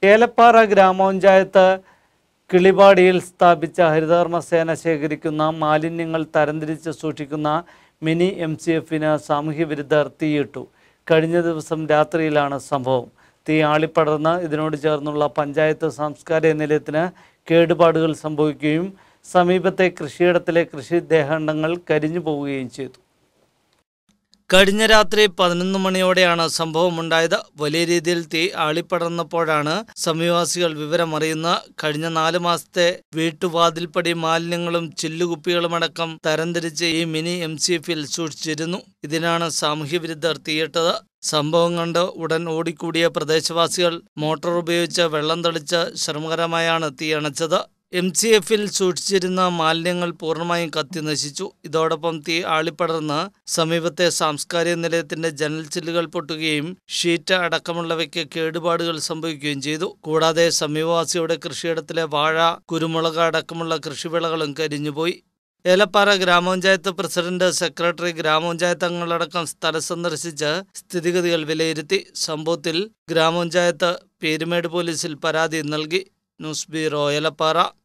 ഏലപ്പാറ ഗ്രാമപഞ്ചായത്ത് കിളിപാടിയിൽ സ്ഥാപിച്ച ഹരിതകർമ്മസേന ശേഖരിക്കുന്ന മാലിന്യങ്ങൾ തരംതിരിച്ച് സൂക്ഷിക്കുന്ന മിനി എം സി എഫിന് സാമൂഹ്യ വിരുദ്ധർ തീയിട്ടു കഴിഞ്ഞ ദിവസം രാത്രിയിലാണ് സംഭവം തീ ആളിപ്പടർന്ന് ഇതിനോട് ചേർന്നുള്ള പഞ്ചായത്ത് സാംസ്കാരിക നിലയത്തിന് കേടുപാടുകൾ സംഭവിക്കുകയും സമീപത്തെ കൃഷിയിടത്തിലെ കൃഷിദേഹണ്ഡങ്ങൾ കരിഞ്ഞു പോവുകയും ചെയ്തു കഴിഞ്ഞ രാത്രി പതിനൊന്ന് മണിയോടെയാണ് സംഭവമുണ്ടായത് വലിയ രീതിയിൽ തീ ആളിപ്പടർന്നപ്പോഴാണ് സമീപവാസികൾ വിവരമറിയുന്ന കഴിഞ്ഞ നാല് മാസത്തെ വീട്ടുവാതിൽപ്പടി മാലിന്യങ്ങളും ചില്ലുകുപ്പികളുമടക്കം തരംതിരിച്ച് ഈ മിനി എം സി എഫിൽ സൂക്ഷിച്ചിരുന്നു ഇതിനാണ് സാമൂഹ്യവിരുദ്ധർ തീയിട്ടത് സംഭവം കണ്ട് ഉടൻ ഓടിക്കൂടിയ പ്രദേശവാസികൾ മോട്ടോർ ഉപയോഗിച്ച് വെള്ളം തളിച്ച് ശ്രമകരമായാണ് തീ അണച്ചത് എം സി എഫിൽ സൂക്ഷിച്ചിരുന്ന മാലിന്യങ്ങൾ പൂർണ്ണമായും കത്തി നശിച്ചു ഇതോടൊപ്പം തീ ആളിപ്പടർന്ന് സമീപത്തെ സാംസ്കാരിക നിലയത്തിന്റെ ജനൽ ചില്ലുകൾ പൊട്ടുകയും ഷീറ്റ് അടക്കമുള്ളവയ്ക്ക് കേടുപാടുകൾ സംഭവിക്കുകയും ചെയ്തു കൂടാതെ സമീപവാസിയുടെ കൃഷിയിടത്തിലെ വാഴ കുരുമുളക് അടക്കമുള്ള കൃഷിവിളകളും കരിഞ്ഞുപോയി ഏലപ്പാറ ഗ്രാമപഞ്ചായത്ത് പ്രസിഡന്റ് സെക്രട്ടറി ഗ്രാമപഞ്ചായത്ത് അംഗങ്ങളടക്കം സ്ഥലം സന്ദർശിച്ച് സ്ഥിതിഗതികൾ വിലയിരുത്തി സംഭവത്തിൽ ഗ്രാമപഞ്ചായത്ത് പേരുമേട് പോലീസിൽ പരാതി നൽകി ന്യൂസ് ബ്യൂറോ ഏലപ്പാറ